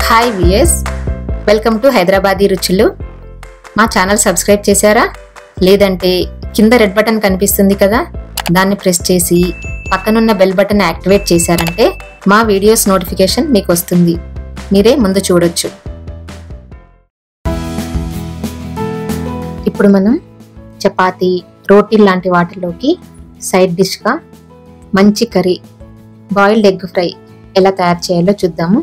hi విఎస్ welcome to Hyderabadi రుచులు మా ఛానల్ సబ్స్క్రైబ్ చేశారా లేదంటే కింద రెడ్ బటన్ కనిపిస్తుంది కదా దాన్ని ప్రెస్ చేసి పక్కనున్న బెల్ బటన్ యాక్టివేట్ చేశారంటే మా వీడియోస్ నోటిఫికేషన్ మీకు వస్తుంది మీరే ముందు చూడొచ్చు ఇప్పుడు మనం చపాతీ రోటీ లాంటి వాటిలోకి సైడ్ డిష్గా మంచి కర్రీ బాయిల్డ్ ఎగ్ ఫ్రై ఎలా తయారు చేయాలో చూద్దాము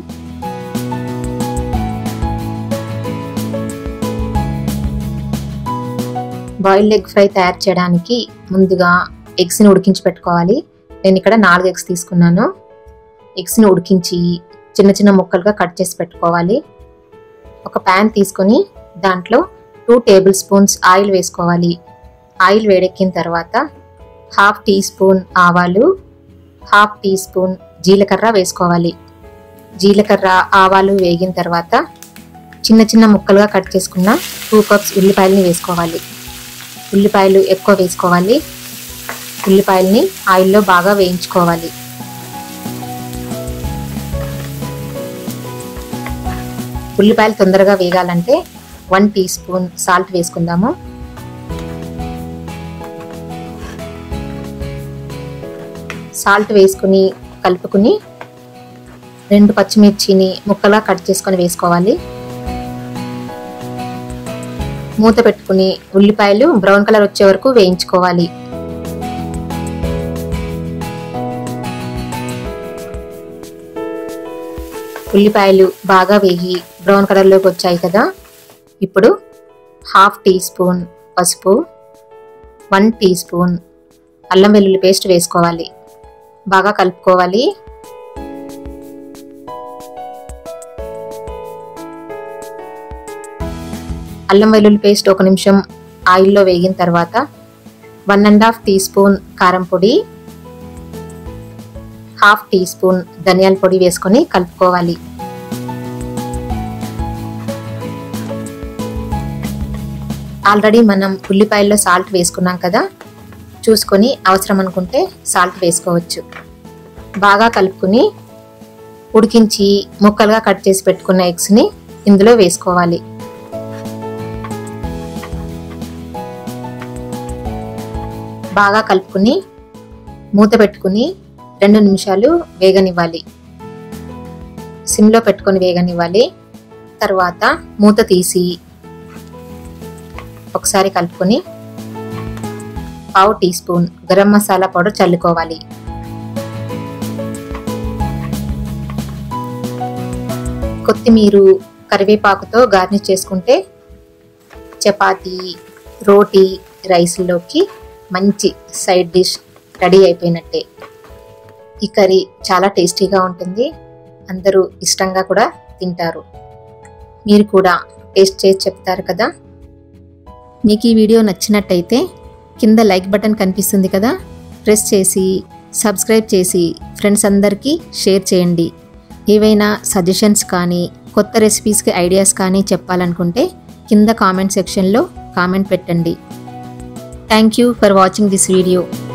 బాయిల్డ్ ఎగ్ ఫ్రై తయారు చేయడానికి ముందుగా ఎగ్స్ని ఉడికించి పెట్టుకోవాలి నేను ఇక్కడ నాలుగు ఎగ్స్ తీసుకున్నాను ఎగ్స్ని ఉడికించి చిన్న చిన్న ముక్కలుగా కట్ చేసి పెట్టుకోవాలి ఒక ప్యాన్ తీసుకొని దాంట్లో టూ టేబుల్ స్పూన్స్ ఆయిల్ వేసుకోవాలి ఆయిల్ వేడెక్కిన తర్వాత హాఫ్ టీ స్పూన్ ఆవాలు హాఫ్ టీ స్పూన్ జీలకర్ర వేసుకోవాలి జీలకర్ర ఆవాలు వేగిన తర్వాత చిన్న చిన్న ముక్కలుగా కట్ చేసుకున్న టూ కప్స్ ఉల్లిపాయలని వేసుకోవాలి ఉల్లిపాయలు ఎక్కువ వేసుకోవాలి ఉల్లిపాయల్ని ఆయిల్లో బాగా వేయించుకోవాలి ఉల్లిపాయలు తొందరగా వేగాలంటే వన్ టీ స్పూన్ సాల్ట్ వేసుకుందాము సాల్ట్ వేసుకుని కలుపుకుని రెండు పచ్చిమిర్చిని ముక్కలా కట్ చేసుకొని వేసుకోవాలి మూత పెట్టుకుని ఉల్లిపాయలు బ్రౌన్ కలర్ వచ్చే వరకు వేయించుకోవాలి ఉల్లిపాయలు బాగా వేగి బ్రౌన్ కలర్లోకి వచ్చాయి కదా ఇప్పుడు హాఫ్ టీ స్పూన్ పసుపు వన్ టీ స్పూన్ అల్లం వెల్లుల్లి పేస్ట్ వేసుకోవాలి బాగా కలుపుకోవాలి అల్లం వెల్లుల్లి పేస్ట్ ఒక నిమిషం ఆయిల్లో వేగిన తర్వాత one and half teaspoon కారం పొడి హాఫ్ టీ స్పూన్ ధనియాల పొడి వేసుకొని కలుపుకోవాలి ఆల్రెడీ మనం ఉల్లిపాయల్లో సాల్ట్ వేసుకున్నాం కదా చూసుకొని అవసరం అనుకుంటే సాల్ట్ వేసుకోవచ్చు బాగా కలుపుకుని ఉడికించి ముక్కలుగా కట్ చేసి పెట్టుకున్న ఎగ్స్ని ఇందులో వేసుకోవాలి బాగా కలుపుకుని మూత పెట్టుకుని రెండు నిమిషాలు వేగనివ్వాలి సిమ్లో పెట్టుకొని వేగనివ్వాలి తర్వాత మూత తీసి ఒకసారి కలుపుకొని పావు teaspoon garam masala powder చల్లుకోవాలి కొత్తిమీర కరివేపాకుతో గార్నిష్ చేసుకుంటే చపాతీ రోటీ రైస్లోకి మంచి సైడ్ డిష్ రెడీ అయిపోయినట్టే ఈ కర్రీ చాలా టేస్టీగా ఉంటుంది అందరూ ఇష్టంగా కూడా తింటారు మీరు కూడా టేస్ట్ చేసి చెప్తారు కదా మీకు ఈ వీడియో నచ్చినట్టయితే కింద లైక్ బటన్ కనిపిస్తుంది కదా ప్రెస్ చేసి సబ్స్క్రైబ్ చేసి ఫ్రెండ్స్ అందరికీ షేర్ చేయండి ఏవైనా సజెషన్స్ కానీ కొత్త రెసిపీస్కి ఐడియాస్ కానీ చెప్పాలనుకుంటే కింద కామెంట్ సెక్షన్లో కామెంట్ పెట్టండి thank you for watching this video